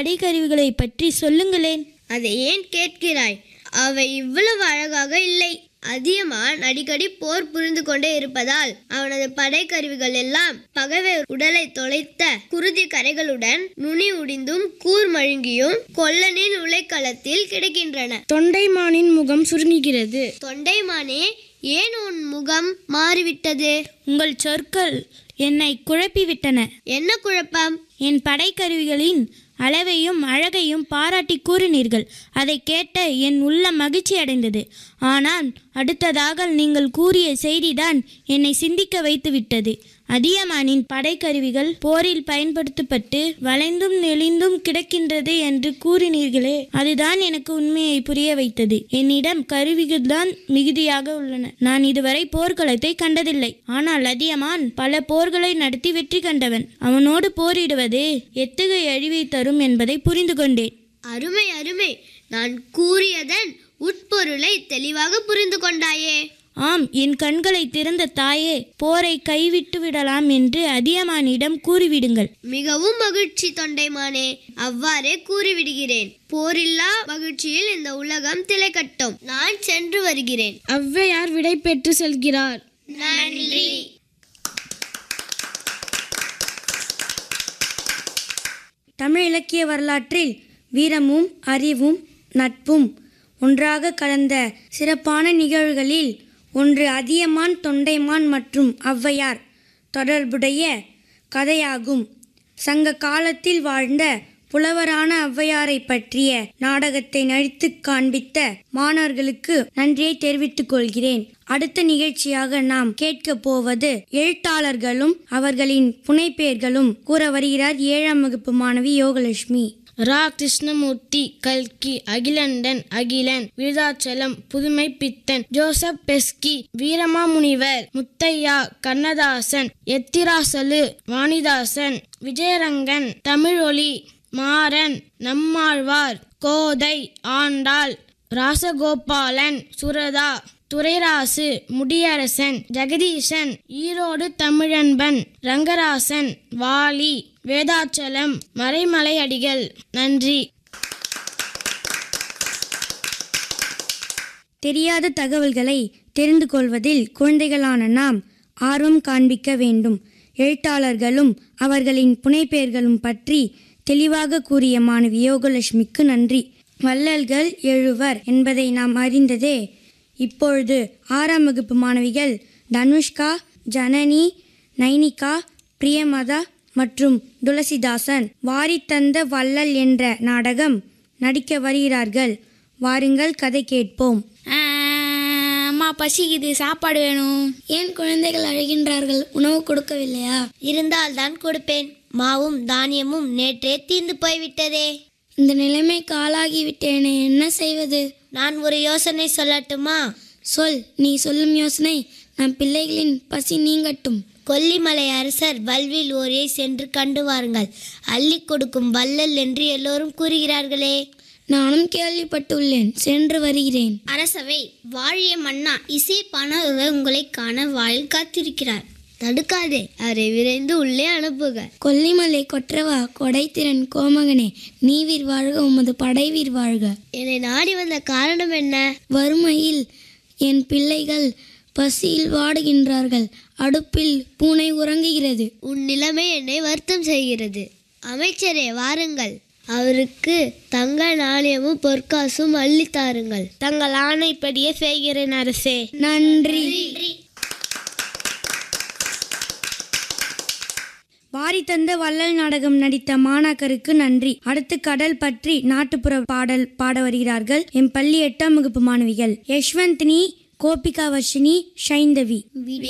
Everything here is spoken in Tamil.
படைக்கருவிகளை பற்றி சொல்லுங்களேன் அதை ஏன் கேட்கிறாய் அவை இவ்வளவு அழகாக இல்லை அதியமான் அடிக்கடி போர் புரிந்து கொண்டே இருப்பதால் அவனது படைக்கருவிகள் எல்லாம் பகைவர் உடலை தொலைத்த குருதி கரைகளுடன் நுனி உடிந்தும் கூர் மழுங்கியும் கொல்லனின் உலைக்களத்தில் கிடக்கின்றன தொண்டைமானின் முகம் சுருங்குகிறது தொண்டைமானே ஏன் உன் முகம் மாறிவிட்டது உங்கள் சொற்கள் என்னை குழப்பிவிட்டன என்ன குழப்பம் என் படைக்கருவிகளின் அளவையும் அழகையும் பாராட்டி கூறினீர்கள் அதை கேட்ட என் உள்ள மகிழ்ச்சி அடைந்தது ஆனால் அடுத்ததாக நீங்கள் கூறிய செய்திதான் என்னை சிந்திக்க வைத்துவிட்டது அதியமானின் படைக்கருவிகள் போரில் பயன்படுத்தப்பட்டு வளைந்தும் நெளிந்தும் கிடக்கின்றது என்று கூறினீர்களே அதுதான் எனக்கு உண்மையை புரிய வைத்தது என்னிடம் கருவிகள் தான் மிகுதியாக உள்ளன நான் இதுவரை போர்க்களத்தை கண்டதில்லை ஆனால் அதியமான் பல போர்களை நடத்தி வெற்றி கண்டவன் அவனோடு போரிடுவது எத்தகைய அழிவை தரும் என்பதை புரிந்து கொண்டேன் அருமை அருமை நான் கூறியதன் உட்பொருளை தெளிவாக புரிந்து கொண்டாயே ஆம் என் கண்களை திறந்த தாயே போரை கைவிட்டு விடலாம் என்று அதியமானிடம் கூறிவிடுங்கள் மிகவும் மகிழ்ச்சி தொண்டைமானே அவ்வாறே கூறிவிடுகிறேன் போரில்லா மகிழ்ச்சியில் இந்த உலகம் திளைக்கட்டும் நான் சென்று வருகிறேன் ஔவையார் விடை பெற்று செல்கிறார் நன்றி தமிழ் இலக்கிய வரலாற்றில் வீரமும் அறிவும் நட்பும் ஒன்றாக கலந்த சிறப்பான நிகழ்வுகளில் ஒன்று அதியமான் தொண்டைமான் மற்றும் ஔவையார் தொடர்புடைய கதையாகும் சங்க காலத்தில் வாழ்ந்த புலவரான ஔவையாரை பற்றிய நாடகத்தை நடித்துக் காண்பித்த மாணவர்களுக்கு நன்றியை தெரிவித்துக் கொள்கிறேன் அடுத்த நிகழ்ச்சியாக நாம் கேட்கப் போவது எழுத்தாளர்களும் அவர்களின் புனைப்பெயர்களும் கூற வருகிறார் ஏழாம் வகுப்பு மாணவி யோகலட்சுமி ரா கிருஷ்ணமூர்த்தி கல்கி அகிலண்டன் Akilan Virudhachalam Pudhumaipithan Joseph Beschi Veeramamunivar Muthiah Kannadasan Ethirasalu Vanidasan Vijayarangan Tamizholi Maran Nammalvar கோதை ஆண்டாள் ராசகோபாலன் சுரதா துரைராசு முடியரசன் ஜெகதீசன் ஈரோடு தமிழன்பன் ரங்கராசன் வாலி வேதாச்சலம் மறைமலை அடிகள் நன்றி தெரியாத தகவல்களை தெரிந்து கொள்வதில் குழந்தைகளான நாம் ஆர்வம் காண்பிக்க வேண்டும் எழுத்தாளர்களும் அவர்களின் புனைப்பெயர்களும் பற்றி தெளிவாக கூறிய மாணவி யோகலட்சுமிக்கு நன்றி வள்ளல்கள் எழுவர் என்பதை நாம் அறிந்ததே இப்பொழுது ஆறாம் வகுப்பு மாணவிகள் தனுஷ்கா ஜனனி நைனிகா பிரியமதா மற்றும் துளசிதாசன் வாரித்தந்த வள்ளல் என்ற நாடகம் நடிக்க வருகிறார்கள் வாருங்கள் கதை கேட்போம் அம்மா பசிக்குது சாப்பாடு வேணும் ஏன் குழந்தைகள் அழுகின்றார்கள் உணவு கொடுக்கவில்லையா இருந்தால் தான் கொடுப்பேன் மாவும் தானியமும் நேற்றே தீர்ந்து போய்விட்டதே இந்த நிலைமைக்கு ஆளாகிவிட்டேனே என்ன செய்வது நான் ஒரு யோசனை சொல்லட்டுமா சொல் நீ சொல்லும் யோசனை நம் பிள்ளைகளின் பசி நீங்கட்டும் கொல்லிமலை அரசர் வல்வில் ஓரியை சென்று கண்டு வாருங்கள் அள்ளி கொடுக்கும் வள்ளல் என்று எல்லோரும் கூறுகிறார்களே நானும் கேள்விப்பட்டுள்ளேன் சென்று வருகிறேன் அரசவை வாழிய மன்னா இசை பணவர் உங்களை காண வாயில் காத்திருக்கிறார் தடுக்காதே அவரை விரைந்து உள்ளே அனுப்புக கொல்லிமலை கொற்றவா கொடைத்திறன் கோமகனே நீவீர் வாழ்க உமது படைவீர் வாழ்க என்னை நாடி வந்த காரணம் என்ன வறுமையில் என் பிள்ளைகள் பசியில் வாடுகின்றார்கள் அடுப்பில் பூனை உறங்குகிறது உன் நிலைமை என்னை வருத்தம் செய்கிறது அமைச்சரே வாருங்கள் அவருக்கு தங்க நாணயமும் பொற்காசும் அள்ளி தாருங்கள் தங்கள் ஆணைப்படியே செய்கிறேன் அரசே நன்றி வாரி தந்த வள்ளல் நாடகம் நடித்த மாணாக்கருக்கு நன்றி அடுத்து கடல் பற்றி நாட்டுப்புற பாடல் பாட வருகிறார்கள் என் பள்ளி எட்டாம் வகுப்பு மாணவிகள் யஷ்வந்தினி கோபிகா வர்ஷினி ஷைந்தவி